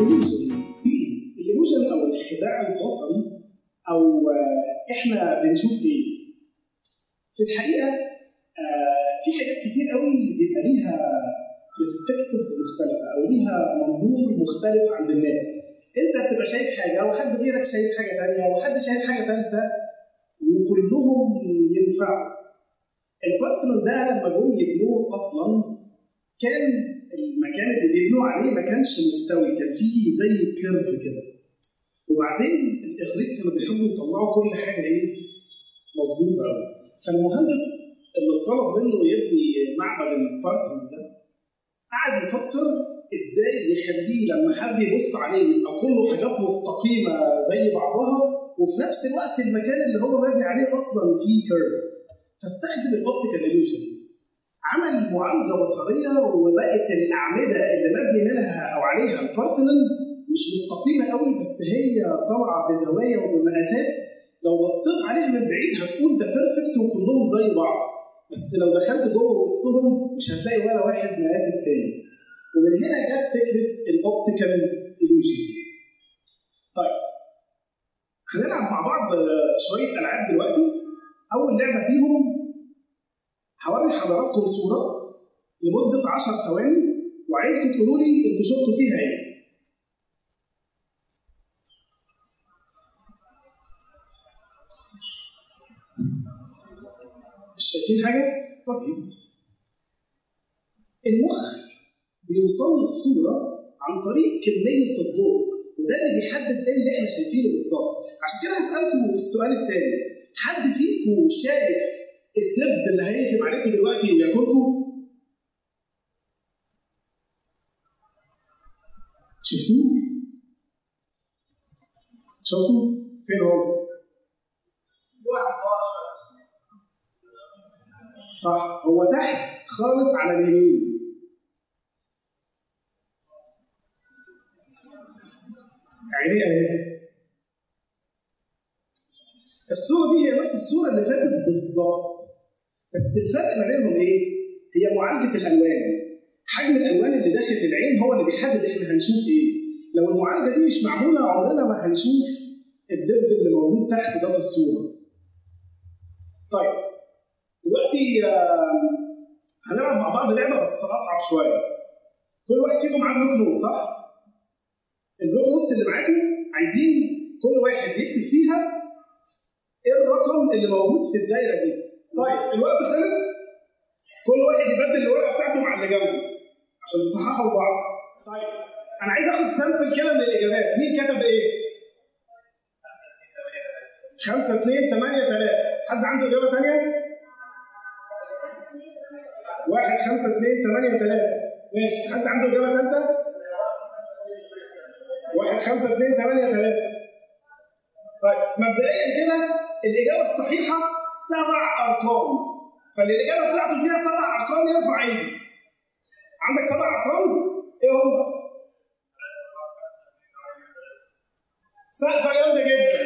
الالوجن الالوجن او الخداع البصري او آه، احنا بنشوف ايه؟ في الحقيقه آه، في حاجات كتير قوي بيبقى ليها برسبكتيفز مختلفه او ليها منظور مختلف عند الناس انت بتبقى شايف حاجه وحد غيرك شايف حاجه تانية وحد شايف حاجه ثالثه وكلهم ينفعوا البارثنون ده لما جم يبنوه اصلا كان المكان اللي بيبنوا عليه ما كانش مستوي كان فيه زي كيرف كده وبعدين الاغريق كانوا بيحبوا يطلعوا كل حاجه ايه مظبوطه قوي فالمهندس اللي طلب منه يبني معبد البارثنون ده قعد يفكر ازاي يخليه لما حد يبص عليه يبقى كله حاجات مستقيمه زي بعضها وفي نفس الوقت المكان اللي هو مبني عليه اصلا فيه كيرف فاستخدم الاوبتيكال illusion عمل معالجه بصريه وبقت الاعمده اللي مبني منها او عليها البارثنون مش مستقيمه قوي بس هي طالعه بزوايا وبمقاسات لو بصيت عليها من بعيد هتقول ده بيرفكت وكلهم زي بعض بس لو دخلت جوه وسطهم مش هتلاقي ولا واحد مقاس التاني ومن هنا جت فكره الاوبتيكال illusion طيب هنلعب مع بعض شويه العاب دلوقتي اول لعبه فيهم هوري حضراتكم صوره لمده 10 ثواني وعايزكم تقولوا لي انتوا شفتوا فيها ايه مش شايفين حاجه؟ طيب المخ بيوصل له الصوره عن طريق كميه الضوء وده اللي بيحدد ايه اللي احنا شايفينه بالظبط عشان كده هسالكم السؤال الثاني حد فيكم شايف الدب اللي هيهجم عليكم دلوقتي وياكلكم؟ شفتوه؟ شفتوا؟ فين هو؟ صح هو تحت خالص على اليمين عينيه اهي الصورة دي هي نفس الصورة اللي فاتت بالظبط بس الفرق ما بينهم ايه؟ هي معالجة الألوان حجم الألوان اللي داخل العين هو اللي بيحدد احنا هنشوف ايه لو المعالجة دي مش معمولة عمرنا ما هنشوف الدب اللي موجود تحت ده في الصورة طيب دلوقتي آه، هنلعب مع بعض لعبة بس أصعب شوية كل واحد فيكم معاه بلوك نوت صح؟ البلوك نوتس اللي معاكم عايزين كل واحد يكتب فيها ايه الرقم اللي موجود في الدايره دي طيب الوقت خلص كل واحد يبدل الورقه بتاعته مع اللي جنبه عشان تصححوا بعض طيب انا عايز اخد سامبل كده من الاجابات مين كتب ايه 5 2 8 3 حد عنده اجابه ثانيه واحد خمسة اثنين ثمانية ثلاثة ماشي حد عنده إجابة ثالثة؟ واحد خمسة اثنين ثمانية ثلاثة طيب مبدئيا كده الإجابة الصحيحة سبع أرقام فاللي الإجابة بتاعته فيها سبع أرقام يرفع إيده عندك سبع أرقام؟ إيه هم؟ سقفة جامدة جدا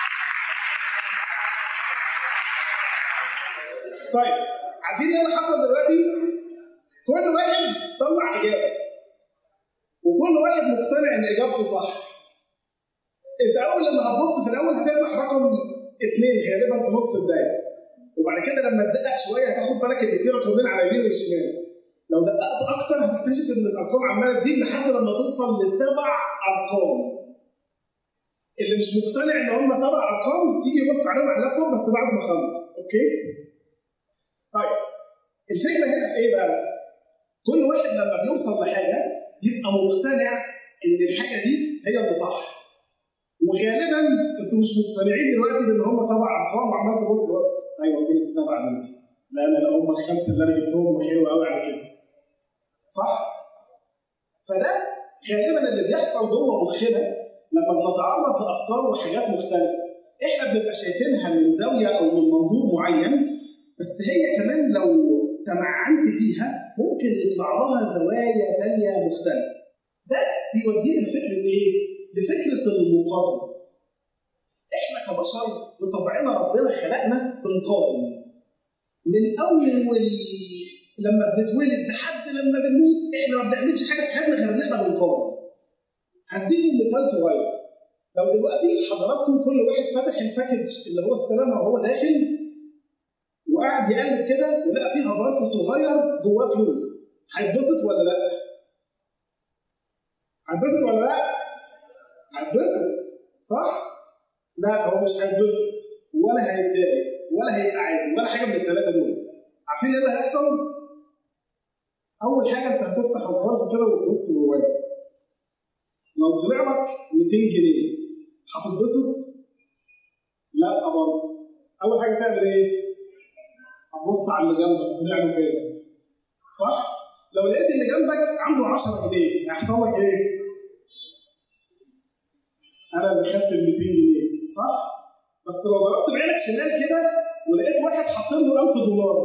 طيب عارفين ايه اللي حصل دلوقتي؟ كل واحد طلع اجابه وكل واحد مقتنع ان اجابته صح انت اول لما هتبص في الاول هتلمح رقم اثنين غالبا في نص الدايره وبعد كده لما تدقق شويه هتاخد بالك ان في رقمين على اليمين والشمال لو دققت اكتر هتكتشف ان الارقام عماله تزيد لحد لما توصل لسبع ارقام اللي مش مقتنع ان هم سبع ارقام يجي يبص عليهم على اللابتوب بس بعد ما خلص اوكي طيب الفكره هنا في ايه بقى؟ كل واحد لما بيوصل لحاجه بيبقى مقتنع ان الحاجه دي هي اللي صح. وغالبا انتوا مش مقتنعين دلوقتي بان هم سبع ارقام وعمال تبص الوقت ايوه فين السبعه دول؟ لا لا لا هم الخمسه اللي انا جبتهم حلو قوي على كده. صح؟ فده غالبا اللي بيحصل جوه مخنا لما بنتعرض لافكار وحاجات مختلفه. احنا بنبقى شايفينها من زاويه او من منظور معين بس هي كمان لو تمعنت فيها ممكن يطلع لها زوايا تانية مختلفة. ده بيودينا لفكرة إيه؟ لفكرة المقارنة. إحنا كبشر بطبعنا ربنا خلقنا بنقارن. من أول لما بنتولد لحد لما بنموت إحنا ما بنعملش حاجة في حياتنا غير إن إحنا بنقارن. هديكم مثال صغير لو دلوقتي حضراتكم كل واحد فاتح الباكج اللي هو استلمها وهو داخل وقاعد يقلب كده ولقى فيها ظرف صغير جواه فلوس هيتبسط ولا لا؟ هيتبسط ولا لا؟ هيتبسط صح؟ لا هو مش هيتبسط ولا هيتضايق ولا هيبقى عادي ولا حاجه من الثلاثه دول عارفين ايه اللي هيحصل؟ اول حاجه انت هتفتح الظرف كده وتبص جواه لو طلع لك 200 جنيه هتتبسط؟ لا برضه اول حاجه تعمل ايه؟ هتبص على اللي جنبك طلع له كام؟ صح؟ لو لقيت اللي جنبك عنده 10 جنيه هيحصل لك ايه؟ انا اللي خدت ال 200 جنيه صح؟ بس لو ضربت بعينك شمال كده ولقيت واحد حاط له 1000 دولار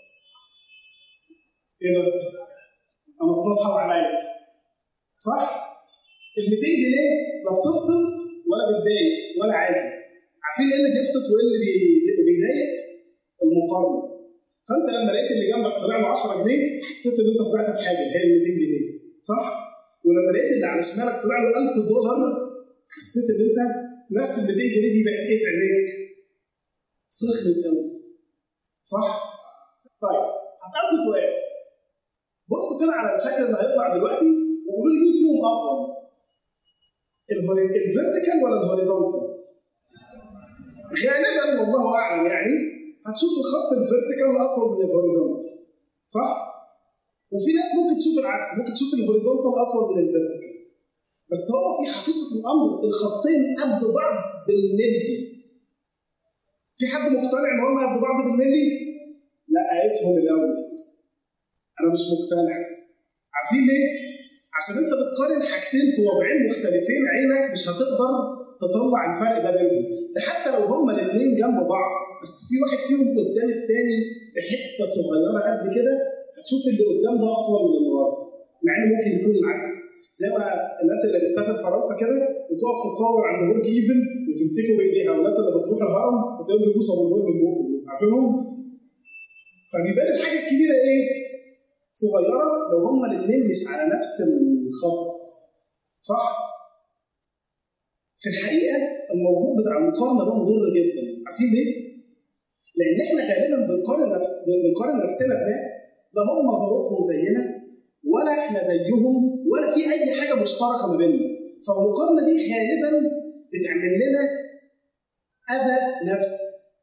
ايه ده؟ انا اتنصب عليا صح؟ ال 200 جنيه لا بتبسط ولا بتضايق ولا عادي عارفين ايه اللي بيبسط وايه اللي بيضايق؟ المقارنه فانت لما لقيت اللي جنبك طلع له 10 جنيه حسيت ان انت طلعت بحاجه هي ال 200 جنيه صح؟ ولما لقيت اللي على شمالك طلع له 1000 دولار حسيت ان انت نفس ال 200 جنيه دي بقت ايه في عينيك؟ صخرت قوي صح؟ طيب هسألكم سؤال بصوا كده على الشكل اللي هيطلع دلوقتي وقولوا لي مين فيهم اطول؟ الفيرتيكال ولا الهوريزونتال؟ غالبا والله اعلم يعني هتشوف الخط الفيرتيكال اطول من الهوريزونتال صح؟ وفي ناس ممكن تشوف العكس ممكن تشوف الهوريزونتال اطول من الفيرتيكال بس هو في حقيقه الامر الخطين قد بعض بالملي في حد مقتنع ان هم قد بعض بالملي؟ لا قيسهم الاول انا مش مقتنع عارفين ليه؟ عشان انت بتقارن حاجتين في وضعين مختلفين عينك مش هتقدر تطلع الفرق ده بينهم ده حتى لو هما الاثنين جنب بعض بس في واحد فيهم قدام الثاني بحته صغيره قد كده هتشوف اللي قدام ده اطول من اللي ورا مع انه ممكن يكون العكس زي ما الناس اللي بتسافر فرنسا كده وتقف تتصور عند برج ايفل وتمسكه بايديها والناس اللي بتروح الهرم وتلاقيهم بيبوسوا بالبرج من بقه عارفينهم؟ فبيبان الحاجه الكبيره ايه؟ صغيره لو هما الاثنين مش على نفس الخط صح؟ في الحقيقه الموضوع بتاع المقارنه ده مضر جدا عارفين ليه؟ لان احنا غالبا بنقارن نفس بنقارن نفسنا بناس لا هم ظروفهم زينا ولا احنا زيهم ولا في اي حاجه مشتركه ما بيننا فالمقارنه دي غالبا بتعمل لنا اذى نفسي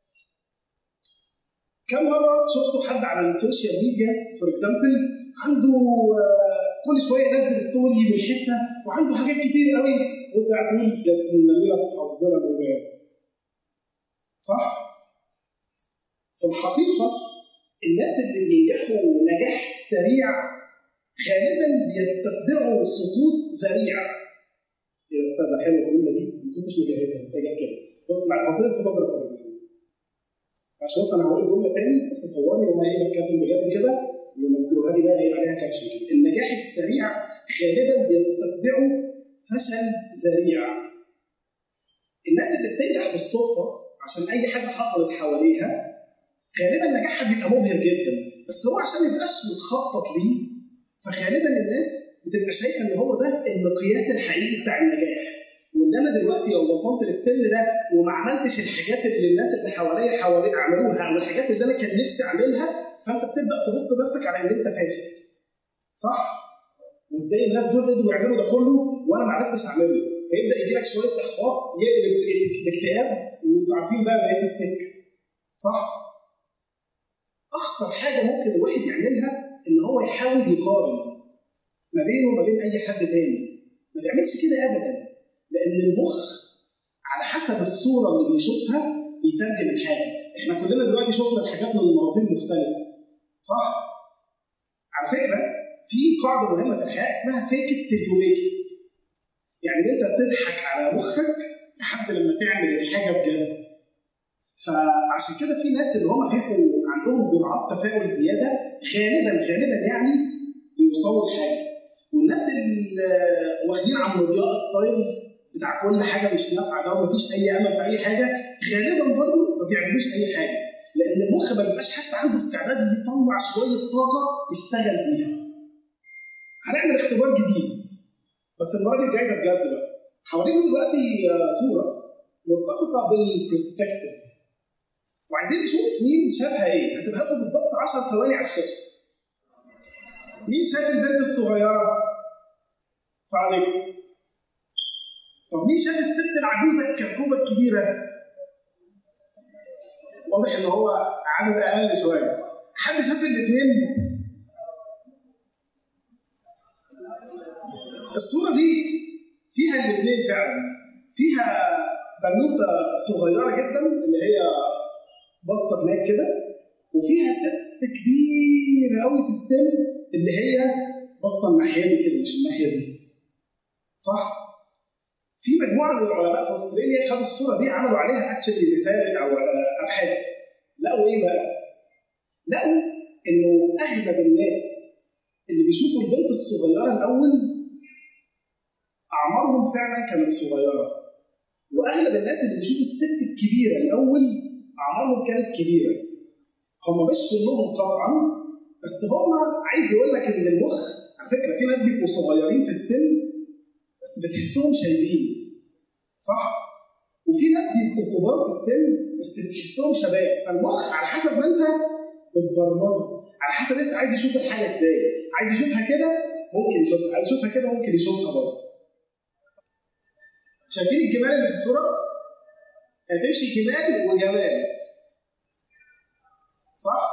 كم مره شفتوا حد على السوشيال ميديا فور اكزامبل عنده كل شويه ينزل ستوري من حته وعنده حاجات كتير قوي وانت قاعد تقول ده النميره في حظنا العباد صح؟ في الحقيقه الناس اللي بينجحوا نجاح سريع غالبا بيستتبعوا سقوط ذريع يا استاذ حلوه الجمله دي ما كنتش مجهزها بس هي جت كده بص مع هو فين الفوتوغرافر عشان بص انا هقول الجمله تاني بس صورني وانا ايه بتكلم بجد كده ونزلوها لي بقى ايه عليها كابشن كده النجاح السريع غالبا بيستتبعه فشل ذريع الناس اللي بتنجح بالصدفه عشان اي حاجه حصلت حواليها غالبا نجاحها بيبقى مبهر جدا بس هو عشان ما يبقاش متخطط ليه فغالبا الناس بتبقى شايفه ان هو ده المقياس الحقيقي بتاع النجاح وان انا دلوقتي لو وصلت للسن ده وما عملتش الحاجات اللي الناس اللي حواليا حوالي عملوها او الحاجات اللي انا كان نفسي اعملها فانت بتبدا تبص لنفسك على ان انت فاشل صح؟ وازاي الناس دول قدروا يعملوا ده كله وانا ما عرفتش اعمله فيبدا يجي لك شويه احباط يقلب الاكتئاب وانتوا عارفين بقى بقيه السكه صح؟ اخطر حاجه ممكن الواحد يعملها ان هو يحاول يقارن ما بينه وما بين اي حد تاني ما تعملش كده ابدا لان المخ على حسب الصوره اللي بيشوفها بيترجم الحاجه احنا كلنا دلوقتي شفنا الحاجات من مناظير مختلفه صح على فكره في قاعده مهمه في الحياه اسمها فيك ات تل يو ميك ات يعني ان انت تضحك على مخك لحد لما تعمل الحاجه بجد فعشان كده في ناس اللي هم بيبقوا عندهم جرعات تفاؤل زياده غالبا غالبا يعني بيوصلوا لحاجه والناس اللي واخدين على المضياء ستايل بتاع كل حاجه مش نافعه ده ومفيش اي امل في اي حاجه غالبا برضه ما بيعملوش اي حاجه لان المخ ما بيبقاش حتى عنده استعداد انه يطلع شويه طاقه يشتغل بيها. هنعمل اختبار جديد بس المره دي الجايزه بجد بقى هوريكم دلوقتي آه، صوره مرتبطه بالبرسبكتيف وعايزين نشوف مين شافها ايه هسيبها لكم بالظبط 10 ثواني على الشاشه مين شاف البنت الصغيره فعليكم طب مين شاف الست العجوزه الكركوبه الكبيره واضح ان هو عدد اقل شويه حد شاف الاثنين الصوره دي فيها الاثنين فعلا فيها بنوته صغيره جدا اللي هي باصه هناك كده وفيها ست كبيره قوي في السن اللي هي باصه الناحيه دي كده مش الناحيه دي صح؟ في مجموعه من العلماء في استراليا خدوا الصوره دي عملوا عليها اكشلي رساله او ابحاث لقوا ايه بقى؟ لقوا انه اغلب الناس اللي بيشوفوا البنت الصغيره الاول اعمارهم فعلا كانت صغيره واغلب الناس اللي بيشوفوا الست الكبيره الاول اعمارهم كانت كبيره هم مش كلهم قطعا بس هم عايز يقول لك ان المخ على فكره في ناس بيبقوا صغيرين في السن بس بتحسهم شايبين صح؟ وفي ناس بيبقوا كبار في السن بس بتحسهم شباب فالمخ على حسب ما انت بتبرمجه على حسب انت عايز يشوف الحاجه ازاي عايز يشوفها كده ممكن يشوفها عايز يشوفها كده ممكن يشوفها برضه شايفين الجمال اللي في الصوره؟ هتمشي جمال وجمال صح؟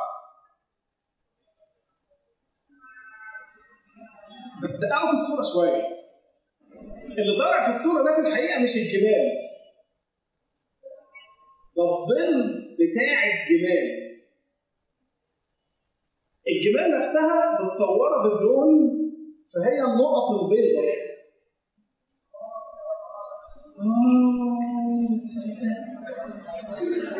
بس دققوا في الصوره شويه اللي طالع في الصوره ده في الحقيقه مش الجمال ده الظل بتاع الجمال الجمال نفسها متصوره بدرون فهي النقط البيضاء آه تصدق.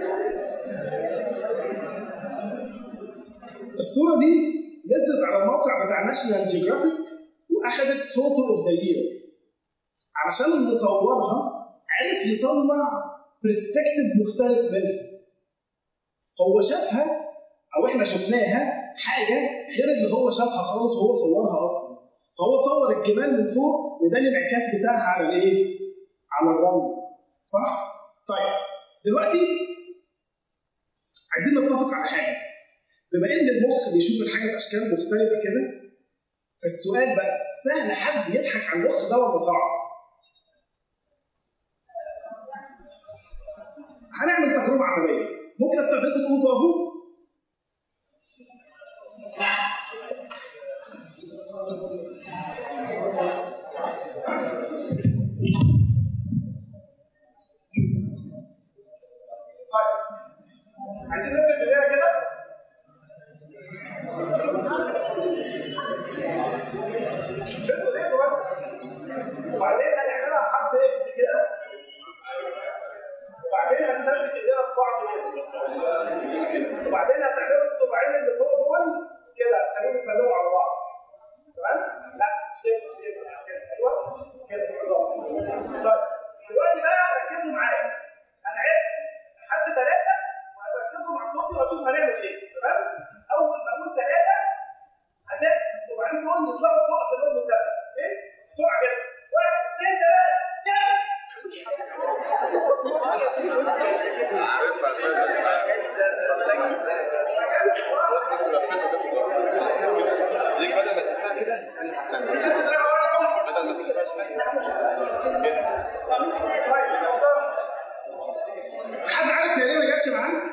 الصورة دي نزلت على الموقع بتاع ناشونال جيوغرافيك وأخدت فوتو أوف ذا يير علشان اللي صورها عرف يطلع برسبكتيف مختلف منها هو شافها أو إحنا شفناها حاجة غير اللي هو شافها خالص وهو صورها أصلا فهو صور الجمال من فوق وده الانعكاس بتاعها على الإيه؟ على الرمل صح؟ طيب دلوقتي عايزين نتفق على حاجة بما ان المخ بيشوف الحاجه باشكال مختلفه كده فالسؤال بقى سهل حد يضحك على المخ ده ولا صعب؟ هنعمل تجربه عمليه ممكن استخدمكم تقوموا تقفوا طيب عايزين نفهم البدايه كده شفتوا ايه بس وبعدين هنعملها حرف اكس كده وبعدين هنشبك ايدينا في بعض كده وبعدين هتعملوا الصباعين اللي فوق دول كده هتخليهم يسلموا على بعض تمام؟ لا مش كده مش كده كده ايوه كده بالظبط طيب دلوقتي بقى ركزوا معايا انا عرفت لحد ثلاثه وهتركزوا مع صوتي واشوف هنعمل ايه تمام؟ اول ما اقول ثلاثه هتعكس الصباعين دول يطلعوا فوق كلهم مثلث ايه؟ بسرعه جدا واحد اثنين عارفها الفازة اللي معاك بس انت لفيته كده ليك بدل ما تلفها كده بدل ما تلفها شمال كده حد عارف هي ليه ما جاتش معانا؟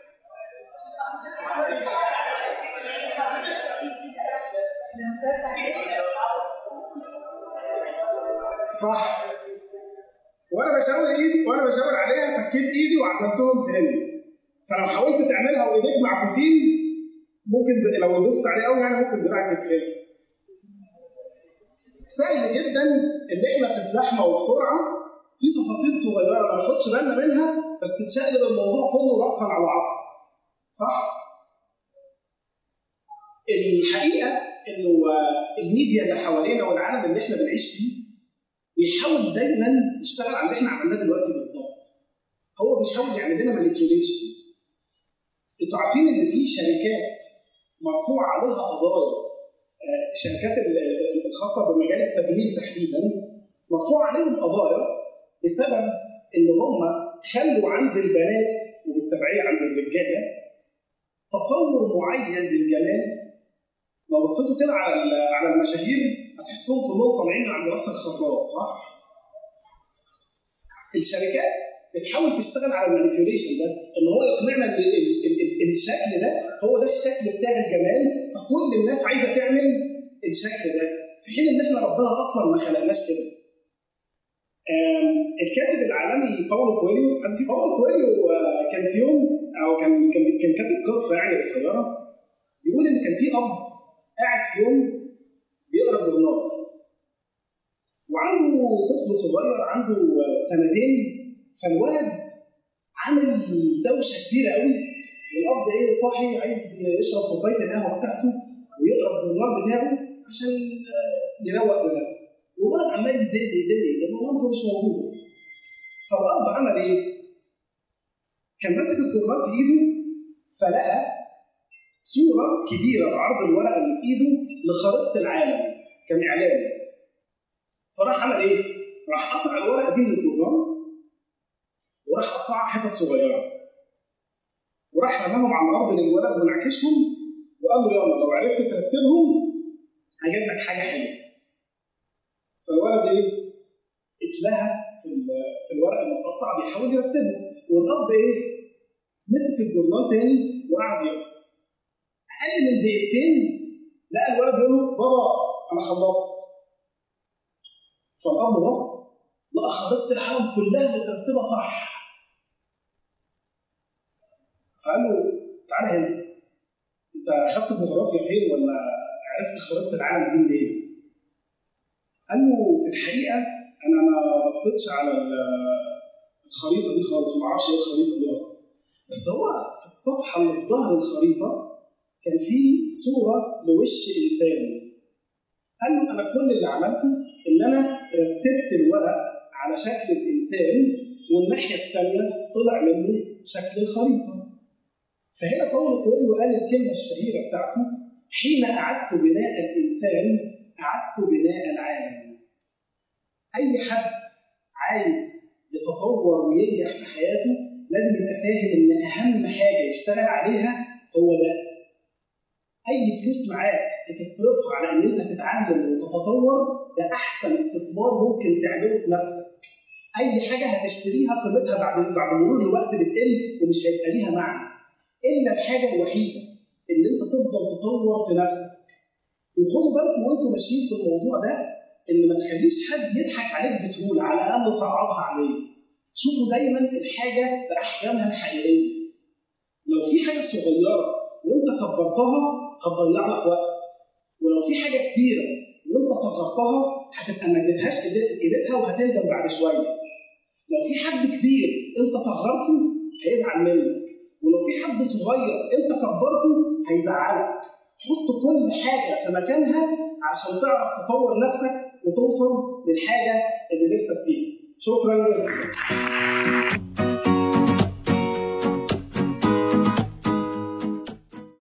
صح وانا بشاور ايدي وانا بشاور عليها فكيت ايدي وعدلتهم تاني فلو حاولت تعملها وايديك معكوسين ممكن د- لو دوست عليه قوي يعني ممكن دراعك يتخلع سهل جدا ان احنا في الزحمه وبسرعه في تفاصيل صغيره ما ناخدش بالنا منها بس تشقلب الموضوع كله راسا على عقب صح؟ الحقيقه انه آه، الميديا اللي حوالينا والعالم اللي احنا بنعيش فيه بيحاول دايما يشتغل على اللي احنا عملناه دلوقتي بالظبط. هو بيحاول يعمل لنا مانيبيوليشن. انتوا عارفين ان في شركات مرفوع عليها قضايا آه، شركات ال- ال- الخاصه بمجال التجميل تحديدا مرفوع عليهم قضايا بسبب ان هم خلوا عند البنات وبالتبعيه عند الرجاله تصور معين للجمال لو بصيتوا كده على على المشاهير هتحسهم كلهم طالعين من عند راس الخراط صح؟ الشركات بتحاول تشتغل على المانيبيوليشن ده ان هو يقنعنا ان ال- ال- ال- الشكل ده هو ده الشكل بتاع الجمال فكل الناس عايزه تعمل الشكل ده في حين ان احنا ربنا اصلا ما خلقناش كده. آم، الكاتب العالمي باولو كويليو كان في باولو كويليو آه، كان في يوم او كان كان كان كاتب قصه يعني قصيره بيقول ان كان في اب قاعد في يوم بيقرا جورنال وعنده طفل صغير عنده آه، سنتين فالولد عامل دوشه كبيره قوي والاب ايه صاحي عايز يشرب كوبايه القهوه بتاعته ويقرا الجورنال بتاعه عشان آه، يروق دماغه والولد عمال يزن يزن يزن ومامته مش موجوده فالاب عمل ايه؟ كان ماسك الجورنال في ايده فلقى صوره كبيره بعرض الورقه اللي في ايده لخريطه العالم كان اعلان فراح عمل ايه؟ راح قطع الورقه دي من الجورنال وراح قطعها حتت صغيره وراح رماهم على الارض للولد ونعكشهم وقال له يلا لو عرفت ترتبهم هجيب لك حاجه حلوه فالولد ايه؟ اتلهى في ال- في الورقه المتقطع بيحاول يرتبها والاب ايه؟ مسك الجورنال تاني وقعد يقرا اقل من دقيقتين لقى الولد بيقول له بابا انا خلصت فالاب بص لقى خريطه العالم كلها مترتبه صح فقال له تعالى هنا انت اخدت جغرافيا فين ولا عرفت خريطه العالم دي منين؟ قال له في الحقيقه انا ما بصيتش على ال- الخريطه دي خالص وما اعرفش ايه الخريطه دي اصلا بس هو في الصفحه اللي في ظهر الخريطه كان في صوره لوش انسان قال له انا كل اللي عملته ان انا رتبت الورق على شكل الانسان والناحيه الثانيه طلع منه شكل الخريطه فهنا باولو كويليو قال الكلمه الشهيره بتاعته حين اعدت بناء الانسان اعدت بناء العالم اي حد عايز يتطور وينجح في حياته لازم يبقى فاهم ان اهم حاجه يشتغل عليها هو ده اي فلوس معاك بتصرفها على ان انت تتعلم وتتطور ده احسن استثمار ممكن تعمله في نفسك اي حاجه هتشتريها قيمتها بعد بعد مرور الوقت بتقل ومش هيبقى ليها معنى الا الحاجه الوحيده ان انت تفضل تطور في نفسك وخدوا بالكم وانتم ماشيين في الموضوع ده ان ما تخليش حد يضحك عليك بسهوله على الاقل صعبها عليه شوفوا دايما الحاجه باحجامها الحقيقيه لو في حاجه صغيره وانت كبرتها هتضيع لك وقت ولو في حاجه كبيره وانت صغرتها هتبقى ما اديتهاش قيمتها وهتندم بعد شويه لو في حد كبير انت صغرته هيزعل منك ولو في حد صغير انت كبرته هيزعلك حط كل حاجه في مكانها عشان تعرف تطور نفسك وتوصل للحاجه اللي نفسك فيها شكرا جزيلا